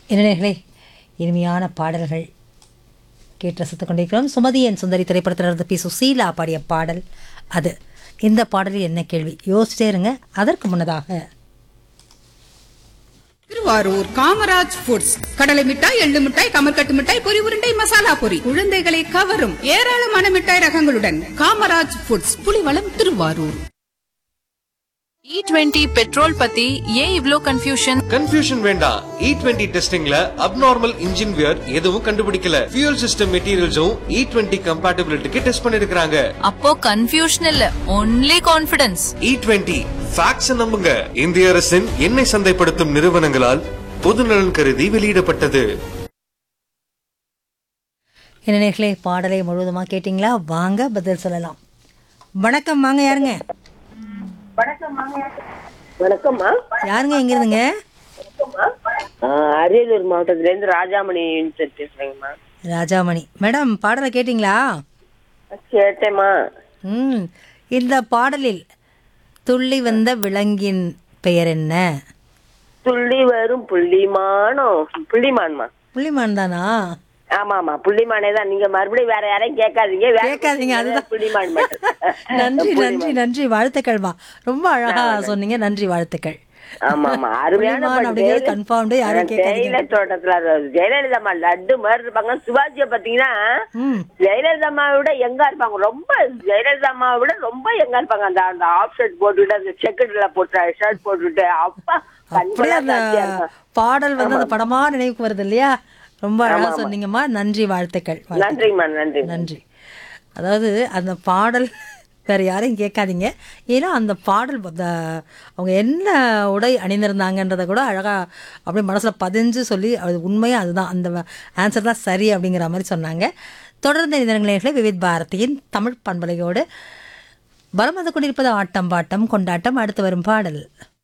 இளைஞர்களே இனிமையான பாடல்கள் கேட்டு ரசித்துக் கொண்டிருக்கிறோம் சுமதி என் சுந்தரி திரைப்படத்திலிருந்து பி சுசீலா பாடிய பாடல் அது இந்த பாடலில் என்ன கேள்வி யோசிச்சிட்டே இருங்க அதற்கு முன்னதாக திருவாரூர் காமராஜ் ஃபுட்ஸ் கடலை மிட்டாய் எள்ளு மிட்டாய் கமர்கட்டு மிட்டாய் பொரி உருண்டை மசாலா பொரி குழந்தைகளை கவரும் ஏராளமான மிட்டாய் ரகங்களுடன் Kamaraj foods Pulivalam Thiruvarur E twenty petrol பத்தி ஏன் இவ்ளோ கன்ஃபியூஷன் கன்ஃபியூஷன் வேண்டாம் இ டுவெண்ட்டி டெஸ்டிங்ல அப்நார்மல் இன்ஜின் வியர் எதுவும் கண்டுபிடிக்கல ஃபியூல் சிஸ்டம் மெட்டீரியல்ஸும் இ டுவெண்ட்டி கம்பேட்டபிலிட்டிக்கு டெஸ்ட் பண்ணிருக்காங்க அப்போ கன்ஃபியூஷன் இல்ல only confidence E twenty facts நம்புங்க இந்திய அரசின் எண்ணெய் சந்தைப்படுத்தும் நிறுவனங்களால் பொதுநலன் கருதி வெளியிடப்பட்டது இளைஞர்களே பாடலை முழுவதுமாக கேட்டிங்களா வாங்க பதில் சொல்லலாம் வணக்கம் வாங்க யாருங்க வணக்கம்மா யாருங்க எங்க இருந்துங்க ஆ, அரியலூர் மாவட்டத்துல இருந்து ராஜாமணி யூனிவர்சிட்டி பேசுறேங்கம்மா ராஜாமணி மேடம் பாடலை கேட்டிங்களா கேட்டேம்மா ம் இந்த பாடலில் துள்ளி வந்த விலங்கின் பெயர் என்ன துள்ளி வரும் புள்ளிமானோ புள்ளிமான்மா புள்ளிமான் தானா ஆமாமா புள்ளிமானே தான் நீங்க மறுபடியும் வேற யாரையும் கேட்காதீங்க வேற கேட்காதீங்க அதுதான் புள்ளிமான் மட்டும் நன்றி நன்றி நன்றி வாழ்த்துக்கள்மா ரொம்ப அழகா சொன்னீங்க நன்றி வாழ்த்துக்கள் ஆமா ஆமா அருமையான புள்ளிமான் பாட்டு. அப்படிங்கிறது confirmed, யாரும் கேட்காதீங்க. தேயிலை தோட்டத்துல அது ஜெயலலிதா அம்மா லட்டு மாதிரி இருப்பாங்க சிவாஜிய பாத்தீங்கன்னா ம் ஜெயலலிதா அம்மாவை விட எங்க இருப்பாங்க ரொம்ப ஜெயலலிதா அம்மாவை விட ரொம்ப எங்க இருப்பாங்க அந்த அந்த ஆஃப் ஷர்ட் போட்டுட்டு அந்த செக்கெட்ல போட்டு ஷர்ட் போட்டுட்டு அப்பா அப்படியே கண்கொள்ளா அந்த காட்சியா இருக்கும். பாடல் வந்து அந்த படமா நினைவுக்கு வருது இல்லையா ரொம்ப அழகா சொன்னீங்கம்மா நன்றி வாழ்த்துக்கள் வாழ்த்துக்கள். நன்றிம்மா நன்றி நன்றி அதாவது அந்த பாடல் வேற யாரையும் கேட்காதீங்க ஏன்னா அந்த பாடல் அந்த அவங்க என்ன உடை அணிந்திருந்தாங்கன்றத கூட அழகா அப்படியே மனசுல பதிஞ்சு சொல்லி அது உண்மையாக அதுதான் அந்த ஆன்சர் தான் சரி அப்படிங்கிற மாதிரி சொன்னாங்க தொடர்ந்து நிதனங்களே விவித் பாரதியின் தமிழ் பண்பலையோடு பலம் வந்து கொண்டிருப்பது ஆட்டம் பாட்டம் கொண்டாட்டம் அடுத்து வரும் பாடல்